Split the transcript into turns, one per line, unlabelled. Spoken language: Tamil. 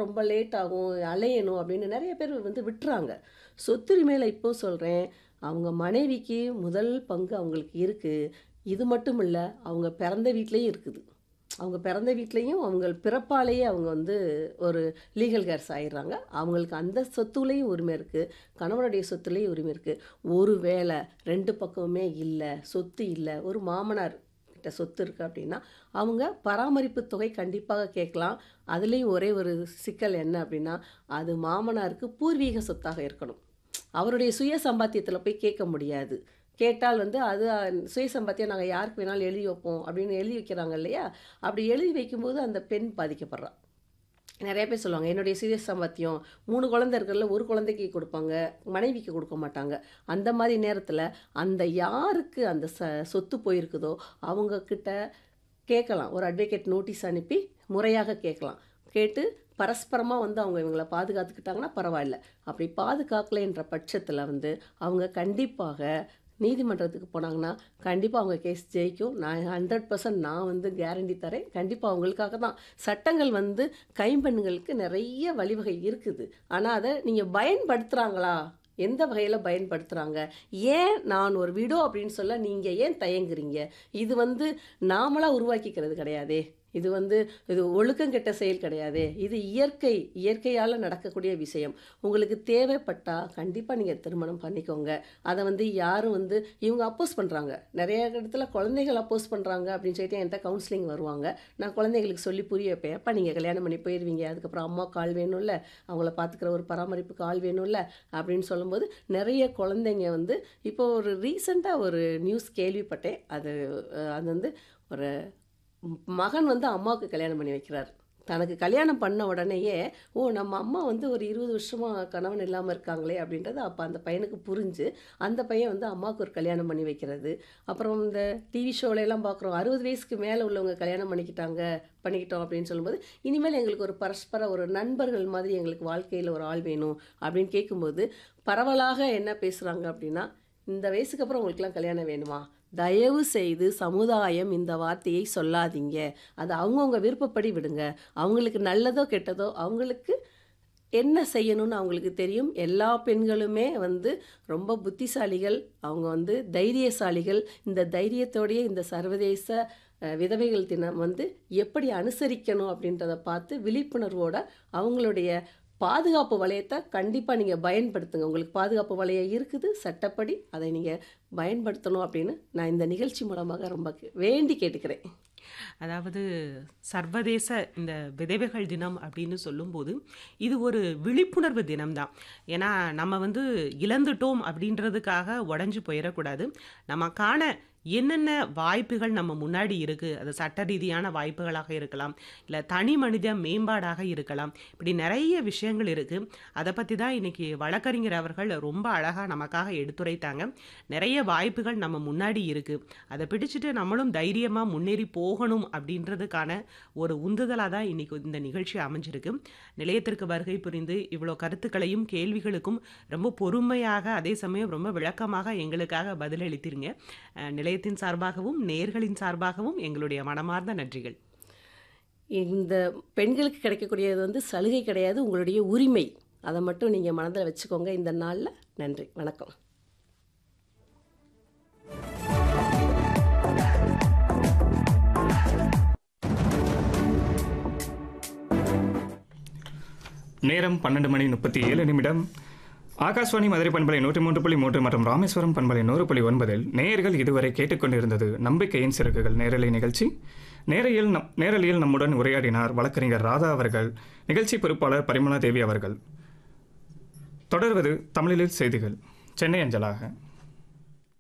ரொம்ப லேட் ஆகும் அலையணும் அப்படின்னு நிறைய பேர் வந்து விட்டுறாங்க சொத்துரிமையில் இப்போ சொல்கிறேன் அவங்க மனைவிக்கு முதல் பங்கு அவங்களுக்கு இருக்குது இது மட்டும் இல்லை அவங்க பிறந்த வீட்லேயும் இருக்குது அவங்க பிறந்த வீட்லேயும் அவங்க பிறப்பாலேயே அவங்க வந்து ஒரு லீகல் கேர்ஸ் ஆயிடுறாங்க அவங்களுக்கு அந்த சொத்துலேயும் உரிமை இருக்குது கணவனுடைய சொத்துலேயும் உரிமை இருக்குது ஒரு வேளை ரெண்டு பக்கமுமே இல்லை சொத்து இல்லை ஒரு மாமனார் கிட்ட சொத்து இருக்குது அப்படின்னா அவங்க பராமரிப்பு தொகை கண்டிப்பாக கேட்கலாம் அதுலேயும் ஒரே ஒரு சிக்கல் என்ன அப்படின்னா அது மாமனாருக்கு பூர்வீக சொத்தாக இருக்கணும் அவருடைய சுய சம்பாத்தியத்தில் போய் கேட்க முடியாது கேட்டால் வந்து அது அஹ், சுய சம்பாத்தியம் நாங்கள் யாருக்கு வேணாலும் எழுதி வைப்போம் அப்படின்னு எழுதி வைக்கிறாங்க இல்லையா அப்படி எழுதி வைக்கும்போது அந்த பெண் பாதிக்கப்படுறா நிறைய பேர் சொல்லுவாங்க என்னுடைய சுய சம்பாத்தியம் மூணு குழந்தை இருக்கிறதுல ஒரு குழந்தைக்கு கொடுப்பாங்க மனைவிக்கு கொடுக்க மாட்டாங்க அந்த மாதிரி நேரத்தில் அந்த யாருக்கு அந்த ச சொத்து போயிருக்குதோ அவங்க கிட்ட கேட்கலாம் ஒரு அட்வொகேட் நோட்டீஸ் அனுப்பி முறையாக கேட்கலாம் கேட்டு பரஸ்பரமாக வந்து அவங்க இவங்களை பாதுகாத்துக்கிட்டாங்கன்னா பரவாயில்ல அப்படி பாதுகாக்கலைன்ற பட்சத்தில் வந்து அவங்க கண்டிப்பாக நீதிமன்றத்துக்கு போனாங்கன்னா கண்டிப்பாக அவங்க கேஸ் ஜெயிக்கும் நான் ஹண்ட்ரட் பர்சன்ட் நான் வந்து கேரண்டி தரேன் கண்டிப்பாக அவங்களுக்காக தான் சட்டங்கள் வந்து கைம்பெண்களுக்கு நிறைய வழிவகை இருக்குது ஆனால் அதை நீங்கள் பயன்படுத்துகிறாங்களா எந்த வகையில் பயன்படுத்துகிறாங்க ஏன் நான் ஒரு விடோ அப்படின்னு சொல்ல நீங்கள் ஏன் தயங்குறீங்க இது வந்து நாமளாக உருவாக்கிக்கிறது கிடையாதே இது வந்து இது ஒழுக்கம் கெட்ட செயல் கிடையாதே இது இயற்கை இயற்கையால் நடக்கக்கூடிய விஷயம் உங்களுக்கு தேவைப்பட்டால் கண்டிப்பாக நீங்கள் திருமணம் பண்ணிக்கோங்க அதை வந்து யாரும் வந்து இவங்க அப்போஸ் பண்ணுறாங்க நிறைய இடத்துல குழந்தைகள் அப்போஸ் பண்ணுறாங்க அப்படின்னு சொல்லிட்டு என்கிட்ட கவுன்சிலிங் வருவாங்க நான் குழந்தைங்களுக்கு சொல்லி புரிய வைப்பேன் அப்பா நீங்கள் கல்யாணம் பண்ணி போயிடுவீங்க அதுக்கப்புறம் அம்மாவுக்கு ஆள் வேணும்ல அவங்கள பார்த்துக்கிற ஒரு பராமரிப்புக்கு ஆள் வேணும்ல அப்படின்னு சொல்லும்போது நிறைய குழந்தைங்க வந்து இப்போ ஒரு ரீசெண்டாக ஒரு நியூஸ் கேள்விப்பட்டேன் அது அஹ், அது வந்து ஒரு மகன் வந்து அம்மாவுக்கு கல்யாணம் பண்ணி வைக்கிறார் தனக்கு கல்யாணம் பண்ண உடனேயே ஓ நம்ம அம்மா வந்து ஒரு இருபது வருஷமாக கணவன் இல்லாமல் இருக்காங்களே அப்படின்றது அப்போ அந்த பையனுக்கு புரிஞ்சு அந்த பையன் வந்து அம்மாவுக்கு ஒரு கல்யாணம் பண்ணி வைக்கிறது அப்புறம் இந்த டிவி எல்லாம் பார்க்குறோம் அறுபது வயசுக்கு மேலே உள்ளவங்க கல்யாணம் பண்ணிக்கிட்டாங்க பண்ணிக்கிட்டோம் அப்படின்னு சொல்லும்போது இனிமேல் எங்களுக்கு ஒரு பரஸ்பர ஒரு நண்பர்கள் மாதிரி எங்களுக்கு வாழ்க்கையில் ஒரு ஆள் வேணும் அப்படின்னு கேட்கும்போது பரவலாக என்ன பேசுகிறாங்க அப்படின்னா இந்த வயசுக்கு அப்புறம் உங்களுக்குலாம் கல்யாணம் வேணுமா தயவு செய்து சமுதாயம் இந்த வார்த்தையை சொல்லாதீங்க அது அவங்கவுங்க விருப்பப்படி விடுங்க அவங்களுக்கு நல்லதோ கெட்டதோ அவங்களுக்கு என்ன செய்யணும்னு அவங்களுக்கு தெரியும் எல்லா பெண்களுமே வந்து ரொம்ப புத்திசாலிகள் அவங்க வந்து தைரியசாலிகள் இந்த தைரியத்தோடைய இந்த சர்வதேச அஹ், விதவைகள் தினம் வந்து எப்படி அனுசரிக்கணும் அப்படின்றத பார்த்து விழிப்புணர்வோட அவங்களுடைய பாதுகாப்பு வளையத்தை கண்டிப்பாக நீங்கள் பயன்படுத்துங்க உங்களுக்கு பாதுகாப்பு வளையம் இருக்குது சட்டப்படி அதை நீங்கள் பயன்படுத்தணும் அப்படின்னு நான் இந்த நிகழ்ச்சி மூலமாக ரொம்ப கே- வேண்டி கேட்டுக்கிறேன்
அதாவது சர்வதேச இந்த விதவைகள் தினம் அப்படின்னு சொல்லும்போது இது ஒரு விழிப்புணர்வு தினம்தான் ஏன்னா நம்ம வந்து இழந்துட்டோம் அப்படின்றதுக்காக உடஞ்சி போயிடக்கூடாது நமக்கான என்னென்ன வாய்ப்புகள் நம்ம முன்னாடி இருக்குது அது சட்ட ரீதியான வாய்ப்புகளாக இருக்கலாம் இல்லை தனி மனித மேம்பாடாக இருக்கலாம் இப்படி நிறைய விஷயங்கள் இருக்குது அதை பற்றி தான் இன்னைக்கு வழக்கறிஞர் அவர்கள் ரொம்ப அழகாக நமக்காக எடுத்துரைத்தாங்க நிறைய வாய்ப்புகள் நம்ம முன்னாடி இருக்குது அதை பிடிச்சிட்டு நம்மளும் தைரியமாக முன்னேறி போகணும் அப்படின்றதுக்கான ஒரு உந்துதலாக தான் இன்னைக்கு இந்த நிகழ்ச்சி அமைஞ்சிருக்கு நிலையத்திற்கு வருகை புரிந்து இவ்வளோ கருத்துக்களையும் கேள்விகளுக்கும் ரொம்ப பொறுமையாக அதே சமயம் ரொம்ப விளக்கமாக எங்களுக்காக பதிலளித்தீங்க அஹ், நிலையத்தின் சார்பாகவும் நேர்களின் சார்பாகவும் எங்களுடைய மனமார்ந்த நன்றிகள்
இந்த பெண்களுக்கு கிடைக்கக்கூடியது வந்து சலுகை கிடையாது உங்களுடைய உரிமை அதை மட்டும் நீங்கள் மனதில் வச்சுக்கோங்க இந்த நாளில் நன்றி வணக்கம்
நேரம் பன்னெண்டு மணி முப்பத்தி ஏழு நிமிடம் ஆகாஷ்வாணி மதுரை பண்பலை நூற்றி மூன்று புள்ளி மூன்று மற்றும் ராமேஸ்வரம் பண்பலை நூறு புள்ளி ஒன்பதில் நேயர்கள் இதுவரை கேட்டுக்கொண்டிருந்தது நம்பிக்கையின் சிறகுகள் நேரலை நிகழ்ச்சி நேரையில் நம் நேரலையில் நம்முடன் உரையாடினார் வழக்கறிஞர் ராதா அவர்கள் நிகழ்ச்சி பொறுப்பாளர் பரிமளா தேவி அவர்கள் தொடர்வது தமிழில் செய்திகள் சென்னை அஞ்சலாக